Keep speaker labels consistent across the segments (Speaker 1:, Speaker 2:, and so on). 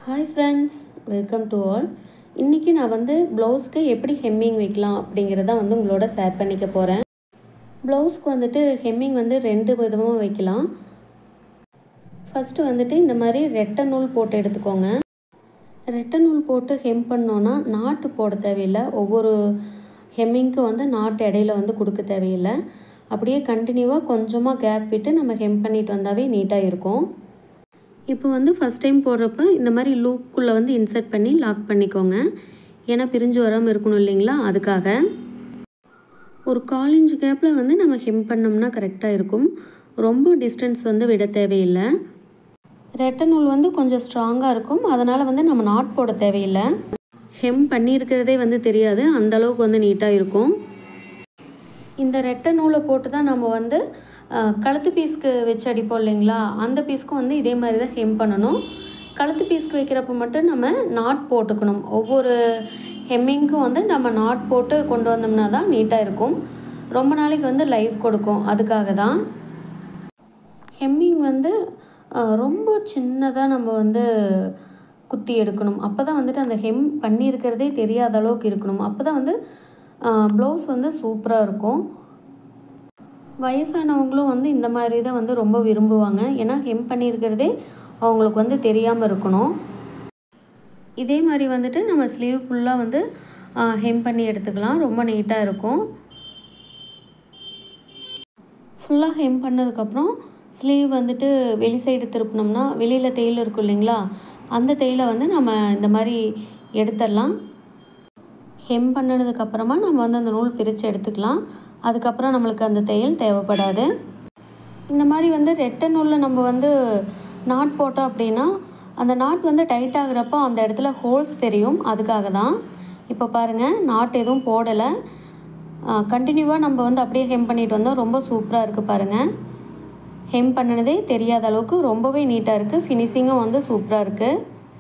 Speaker 1: hi friends welcome to all இன்றைக்கி நான் வந்து ப்ளவுஸ்க்கு எப்படி ஹெம்மிங் வைக்கலாம் அப்படிங்கிறத வந்து உங்களோட ஷேர் பண்ணிக்க போகிறேன் ப்ளவுஸ்க்கு வந்துட்டு ஹெம்மிங் வந்து ரெண்டு விதமாக வைக்கலாம் ஃபஸ்ட்டு வந்துட்டு இந்த மாதிரி ரெட்டை நூல் போட்டு எடுத்துக்கோங்க ரெட்டை நூல் போட்டு ஹெம் பண்ணோன்னா நாட்டு போட தேவையில்லை ஒவ்வொரு ஹெம்மிங்க்கு வந்து நாட்டு இடையில வந்து கொடுக்க தேவையில்லை அப்படியே கண்டினியூவாக கொஞ்சமாக கேப் விட்டு நம்ம ஹெம் பண்ணிட்டு வந்தாவே நீட்டாக இருக்கும் இப்போ வந்து ஃபஸ்ட் டைம் போடுறப்ப இந்த மாதிரி லூப்புக்குள்ளே வந்து இன்சர்ட் பண்ணி லாக் பண்ணிக்கோங்க ஏன்னா பிரிஞ்சு வராமல் இருக்கணும் இல்லைங்களா அதுக்காக ஒரு கால் இன்ச் கேப்பில் வந்து நம்ம ஹெம் பண்ணோம்னா கரெக்டாக இருக்கும் ரொம்ப டிஸ்டன்ஸ் வந்து விட தேவையில்லை ரெட்டை நூல் வந்து கொஞ்சம் ஸ்ட்ராங்காக இருக்கும் அதனால் வந்து நம்ம நாட் போட தேவையில்லை ஹெம் பண்ணியிருக்கிறதே வந்து தெரியாது அந்த அளவுக்கு வந்து நீட்டாக இருக்கும் இந்த ரெட்டை நூலை போட்டு தான் நம்ம வந்து அஹ், கழுத்து பீஸ்க்கு வச்சு அடிப்போம் இல்லைங்களா அந்த பீஸ்க்கும் வந்து இதே மாதிரி தான் ஹெம் பண்ணணும் கழுத்து பீஸ்க்கு வைக்கிறப்ப மட்டும் நம்ம நாட் போட்டுக்கணும் ஒவ்வொரு ஹெம்மிங்க்கும் வந்து நம்ம நாட் போட்டு கொண்டு வந்தோம்னா தான் நீட்டாக இருக்கும் ரொம்ப நாளைக்கு வந்து லைஃப் கொடுக்கும் அதுக்காக தான் ஹெம்மிங் வந்து அஹ், ரொம்ப சின்னதாக நம்ம வந்து குத்தி எடுக்கணும் அப்போ தான் வந்துட்டு அந்த ஹெம் பண்ணியிருக்கிறதே தெரியாத அளவுக்கு இருக்கணும் அப்போ தான் வந்து ப்ளவுஸ் வந்து சூப்பராக இருக்கும் வயசானவங்களும் வந்து இந்த மாதிரி தான் வந்து ரொம்ப விரும்புவாங்க ஏன்னா ஹெம் பண்ணியிருக்கிறதே அவங்களுக்கு வந்து தெரியாமல் இருக்கணும் இதே மாதிரி வந்துட்டு நம்ம ஸ்லீவ் ஃபுல்லாக வந்து ஹெம் பண்ணி எடுத்துக்கலாம் ரொம்ப நீட்டாக இருக்கும் ஃபுல்லாக ஹெம் பண்ணதுக்கப்புறம் ஸ்லீவ் வந்துட்டு வெளி சைடு திருப்பினோம்னா வெளியில் தையல் இருக்கும் இல்லைங்களா அந்த தையலை வந்து நம்ம இந்த மாதிரி எடுத்துடலாம் ஹெம் பண்ணினதுக்கப்புறமா நம்ம வந்து அந்த நூல் பிரித்து எடுத்துக்கலாம் அதுக்கப்புறம் நம்மளுக்கு அந்த தையல் தேவைப்படாது இந்த மாதிரி வந்து ரெட்டை நூலில் நம்ம வந்து நாட் போட்டோம் அப்படின்னா அந்த நாட் வந்து டைட் ஆகுறப்போ அந்த இடத்துல ஹோல்ஸ் தெரியும் அதுக்காக தான் இப்போ பாருங்கள் நாட் எதுவும் போடலை கண்டினியூவாக நம்ம வந்து அப்படியே ஹெம் பண்ணிட்டு வந்தோம் ரொம்ப சூப்பராக இருக்குது பாருங்கள் ஹெம் பண்ணினதே தெரியாத அளவுக்கு ரொம்பவே நீட்டாக இருக்குது ஃபினிஷிங்கும் வந்து சூப்பராக இருக்குது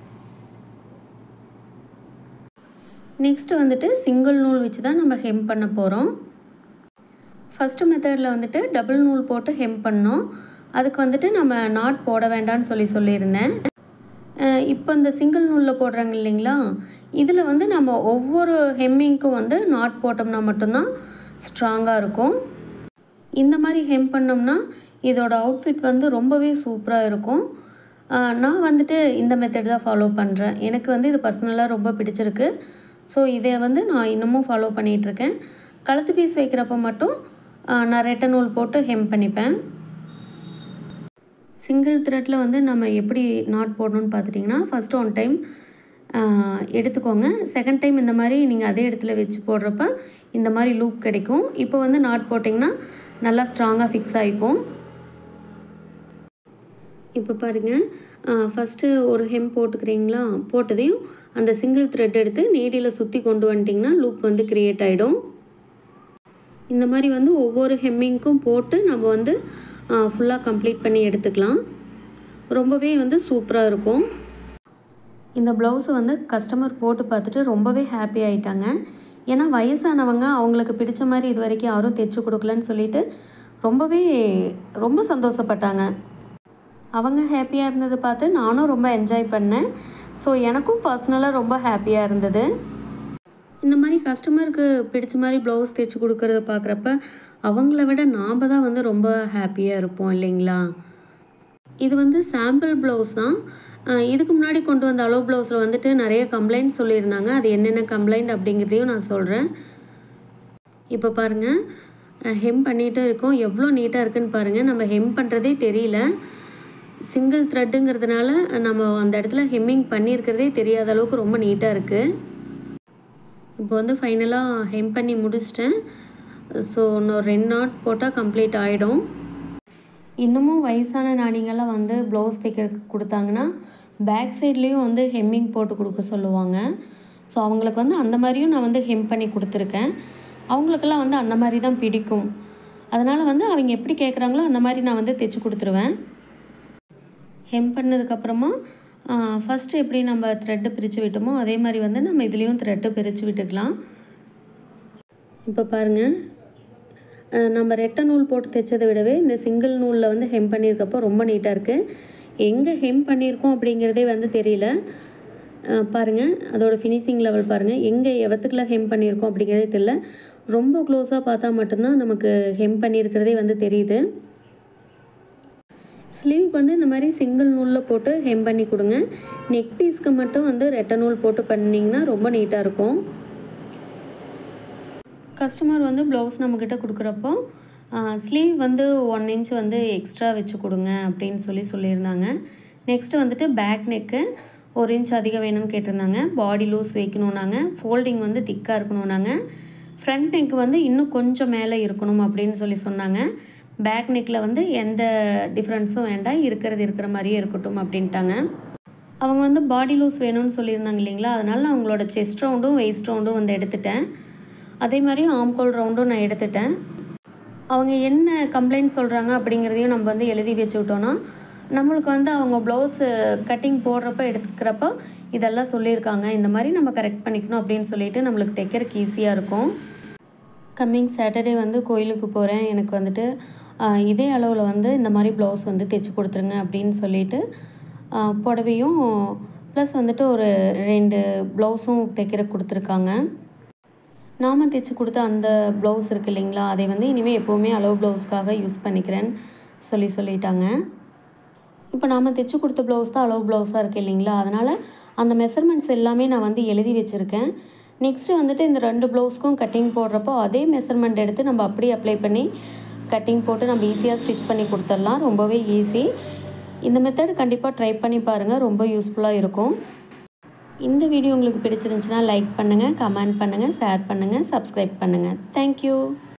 Speaker 1: நெக்ஸ்ட்டு வந்துட்டு சிங்கிள் நூல் வச்சு தான் நம்ம ஹெம் பண்ண போகிறோம் ஃபஸ்ட்டு மெத்தடில் வந்துட்டு டபுள் நூல் போட்டு ஹெம் பண்ணோம் அதுக்கு வந்துட்டு நம்ம நாட் போட வேண்டாம்னு சொல்லி சொல்லியிருந்தேன் அஹ் இப்போ இந்த சிங்கிள் நூலில் போடுறாங்க இல்லைங்களா இதில் வந்து நம்ம ஒவ்வொரு ஹெம்மிங்க்கும் வந்து நாட் போட்டோம்னா மட்டும்தான் ஸ்ட்ராங்காக இருக்கும் இந்த மாதிரி ஹெம் பண்ணோம்னா இதோட அவுட்ஃபிட் வந்து ரொம்பவே சூப்பராக இருக்கும் அஹ் நான் வந்துட்டு இந்த மெத்தட் தான் ஃபாலோ பண்ணுறேன் எனக்கு வந்து இது பர்சனலாக ரொம்ப பிடிச்சிருக்கு ஸோ இதை வந்து நான் இன்னமும் ஃபாலோ பண்ணிகிட்ருக்கேன் கழுத்து பீஸ் வைக்கிறப்ப மட்டும் அஹ் நான் ரெட்டை நூல் போட்டு ஹெம் பண்ணிப்பேன் சிங்கிள் த்ரெட்டில் வந்து நம்ம எப்படி நாட் போடணும்னு பார்த்துட்டிங்கன்னா ஃபஸ்ட்டு ஒன் டைம் எடுத்துக்கோங்க செகண்ட் டைம் இந்த மாதிரி நீங்கள் அதே இடத்துல வச்சு போடுறப்ப இந்த மாதிரி லூப் கிடைக்கும் இப்போ வந்து நாட் போட்டிங்கன்னா நல்லா ஸ்ட்ராங்காக ஃபிக்ஸ் ஆகிக்கும் இப்போ பாருங்கள் ஃபஸ்ட்டு ஒரு ஹெம் போட்டுக்கிறீங்களா போட்டதையும் அந்த சிங்கிள் த்ரெட் எடுத்து நீடியில் சுற்றி கொண்டு வந்துட்டிங்கன்னா லூப் வந்து க்ரியேட் ஆகிடும் இந்த மாதிரி வந்து ஒவ்வொரு ஹெம்மிங்க்கும் போட்டு நம்ம வந்து ஃபுல்லாக கம்ப்ளீட் பண்ணி எடுத்துக்கலாம் ரொம்பவே வந்து சூப்பராக இருக்கும் இந்த ப்ளவுஸை வந்து கஸ்டமர் போட்டு பார்த்துட்டு ரொம்பவே ஹாப்பி ஆயிட்டாங்க ஏன்னா வயசானவங்க அவங்களுக்கு பிடிச்ச மாதிரி இது வரைக்கும் யாரும் தைச்சு கொடுக்கலன்னு சொல்லிட்டு ரொம்பவே ரொம்ப சந்தோஷப்பட்டாங்க அவங்க ஹாப்பியாக இருந்ததை பார்த்து நானும் ரொம்ப என்ஜாய் பண்ணேன் ஸோ எனக்கும் பர்சனலாக ரொம்ப ஹாப்பியாக இருந்தது இந்த மாதிரி கஸ்டமருக்கு பிடிச்ச மாதிரி ப்ளவுஸ் தைச்சு கொடுக்கறத பார்க்குறப்ப அவங்கள விட நாம் தான் வந்து ரொம்ப ஹாப்பியாக இருப்போம் இல்லைங்களா இது வந்து சாம்பிள் ப்ளவுஸ் தான் அஹ் இதுக்கு முன்னாடி கொண்டு வந்த அளவு ப்ளவுஸில் வந்துட்டு நிறைய கம்ப்ளைண்ட் சொல்லியிருந்தாங்க அது என்னென்ன கம்ப்ளைண்ட் அப்படிங்கிறதையும் நான் சொல்கிறேன் இப்போ பாருங்கள் ஹெம் பண்ணிகிட்டே இருக்கோம் எவ்வளோ நீட்டாக இருக்குன்னு பாருங்கள் நம்ம ஹெம் பண்ணுறதே தெரியல சிங்கிள் த்ரெட்டுங்கிறதுனால நம்ம அந்த இடத்துல ஹெம்மிங் பண்ணியிருக்கிறதே தெரியாத அளவுக்கு ரொம்ப நீட்டாக இருக்குது இப்போ வந்து ஃபைனலாக ஹெம் பண்ணி முடிச்சிட்டேன் ஸோ இன்னும் ரெண்டு நாட் போட்டால் கம்ப்ளீட் ஆகிடும் இன்னமும் வயசான நாணிங்கெல்லாம் வந்து ப்ளவுஸ் தைக்கிறதுக்கு கொடுத்தாங்கன்னா பேக் சைட்லேயும் வந்து ஹெம்மிங் போட்டு கொடுக்க சொல்லுவாங்க ஸோ அவங்களுக்கு வந்து அந்த மாதிரியும் நான் வந்து ஹெம் பண்ணி கொடுத்துருக்கேன் அவங்களுக்கெல்லாம் வந்து அந்த மாதிரி தான் பிடிக்கும் அதனால் வந்து அவங்க எப்படி கேட்குறாங்களோ அந்த மாதிரி நான் வந்து தைச்சு கொடுத்துருவேன் ஹெம் பண்ணதுக்கப்புறமா ஃபஸ்ட்டு எப்படி நம்ம த்ரெட்டு பிரித்து விட்டோமோ அதே மாதிரி வந்து நம்ம இதுலேயும் த்ரெட்டு பிரித்து விட்டுக்கலாம் இப்போ பாருங்கள் அஹ் நம்ம ரெட்டை நூல் போட்டு தைச்சதை விடவே இந்த சிங்கிள் நூலில் வந்து ஹெம் பண்ணியிருக்கப்போ ரொம்ப நீட்டாக இருக்குது எங்கே ஹெம் பண்ணியிருக்கோம் அப்படிங்கிறதே வந்து தெரியல பாருங்கள் அதோட ஃபினிஷிங் லெவல் பாருங்கள் எங்கே எவத்துக்குள்ள ஹெம் பண்ணியிருக்கோம் அப்படிங்கிறதே தெரியல ரொம்ப க்ளோஸாக பார்த்தா மட்டும்தான் நமக்கு ஹெம் பண்ணியிருக்கிறதே வந்து தெரியுது ஸ்லீவுக்கு வந்து இந்த மாதிரி சிங்கிள் நூலில் போட்டு ஹெம் பண்ணி கொடுங்க நெக் பீஸ்க்கு மட்டும் வந்து ரெட்டை நூல் போட்டு பண்ணிங்கன்னா ரொம்ப நீட்டாக இருக்கும் கஸ்டமர் வந்து ப்ளவுஸ் நம்மக்கிட்ட கொடுக்குறப்போ ஸ்லீவ் வந்து ஒன் இன்ச் வந்து எக்ஸ்ட்ரா வச்சு கொடுங்க அப்படின்னு சொல்லி சொல்லியிருந்தாங்க நெக்ஸ்ட்டு வந்துட்டு பேக் நெக்கு ஒரு இன்ச் அதிகம் வேணும்னு கேட்டிருந்தாங்க பாடி லூஸ் வைக்கணுன்னாங்க ஃபோல்டிங் வந்து திக்காக இருக்கணுன்னாங்க ஃப்ரண்ட் நெக் வந்து இன்னும் கொஞ்சம் மேலே இருக்கணும் அப்படின்னு சொல்லி சொன்னாங்க பேக் நெக்கில் வந்து எந்த டிஃப்ரென்ஸும் வேண்டாம் இருக்கிறது இருக்கிற மாதிரியே இருக்கட்டும் அப்படின்ட்டாங்க அவங்க வந்து பாடி லூஸ் வேணும்னு சொல்லியிருந்தாங்க இல்லைங்களா அதனால் நான் அவங்களோட செஸ்ட் ரவுண்டும் வெயிஸ்ட் ரவுண்டும் வந்து எடுத்துட்டேன் அதே மாதிரி ஆம்கோல் ரவுண்டும் நான் எடுத்துட்டேன் அவங்க என்ன கம்ப்ளைண்ட் சொல்கிறாங்க அப்படிங்கிறதையும் நம்ம வந்து எழுதி வச்சு விட்டோன்னா நம்மளுக்கு வந்து அவங்க ப்ளவுஸு கட்டிங் போடுறப்ப எடுத்துக்கிறப்போ இதெல்லாம் சொல்லியிருக்காங்க இந்த மாதிரி நம்ம கரெக்ட் பண்ணிக்கணும் அப்படின்னு சொல்லிட்டு நம்மளுக்கு தைக்கிறதுக்கு ஈஸியாக இருக்கும் கம்மிங் சாட்டர்டே வந்து கோயிலுக்கு போகிறேன் எனக்கு வந்துட்டு ஆஹ், இதே அளவில் வந்து இந்த மாதிரி ப்ளவுஸ் வந்து தைச்சி கொடுத்துருங்க அப்படின்னு சொல்லிட்டு ஆஹ், புடவையும் ப்ளஸ் வந்துட்டு ஒரு ரெண்டு ப்ளவுஸும் தைக்கிற கொடுத்துருக்காங்க நாம தைச்சி கொடுத்த அந்த ப்ளவுஸ் இருக்கு இல்லைங்களா அதை வந்து இனிமேல் எப்போவுமே அளவு ப்ளவுஸ்க்காக யூஸ் பண்ணிக்கிறேன்னு சொல்லி சொல்லிட்டாங்க இப்போ நாம் தைச்சி கொடுத்த ப்ளவுஸ் தான் அளவு ப்ளவுஸாக இருக்குது இல்லைங்களா அதனால் அந்த மெஷர்மெண்ட்ஸ் எல்லாமே நான் வந்து எழுதி வச்சுருக்கேன் நெக்ஸ்ட்டு வந்துட்டு இந்த ரெண்டு ப்ளவுஸ்க்கும் கட்டிங் போடுறப்போ அதே மெஷர்மெண்ட் எடுத்து நம்ம அப்படியே அப்ளை பண்ணி கட்டிங் போட்டு நம்ம ஈஸியாக ஸ்டிச் பண்ணி கொடுத்துடலாம் ரொம்பவே ஈஸி இந்த மெத்தட் கண்டிப்பாக ட்ரை பண்ணி பாருங்கள் ரொம்ப யூஸ்ஃபுல்லாக இருக்கும் இந்த வீடியோ உங்களுக்கு பிடிச்சிருந்துச்சுன்னா லைக் பண்ணுங்கள் கமெண்ட் பண்ணுங்கள் ஷேர் பண்ணுங்கள் சப்ஸ்கிரைப் பண்ணுங்கள் தேங்க்யூ